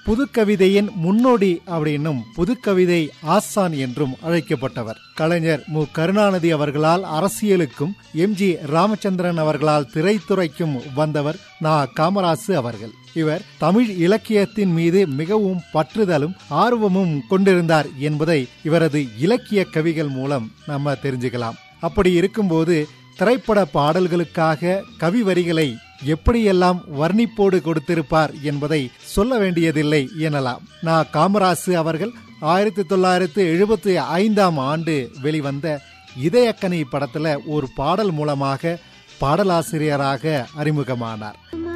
புதுக்கவிதையின் முன்னோடி அப்படின்னும் புதுக்கவிதை ஆசான் என்றும் அழைக்கப்பட்டவர் கலைஞர் மு கருணாநிதி அவர்களால் அரசியலுக்கும் எம் ஜி ராமச்சந்திரன் அவர்களால் திரைத்துறைக்கும் வந்தவர் நா காமராசு அவர்கள் இவர் தமிழ் இலக்கியத்தின் மீது மிகவும் பற்றுதலும் ஆர்வமும் கொண்டிருந்தார் என்பதை இவரது இலக்கிய கவிகள் மூலம் நம்ம தெரிஞ்சுக்கலாம் அப்படி இருக்கும்போது திரைப்பட பாடல்களுக்காக கவி வரிகளை எப்படியெல்லாம் வர்ணிப்போடு கொடுத்திருப்பார் என்பதை சொல்ல வேண்டியதில்லை எனலாம் நான் காமராசு அவர்கள் ஆயிரத்தி தொள்ளாயிரத்து எழுபத்தி ஐந்தாம் ஆண்டு வெளிவந்த இதயக்கனி படத்துல ஒரு பாடல் மூலமாக பாடலாசிரியராக அறிமுகமானார்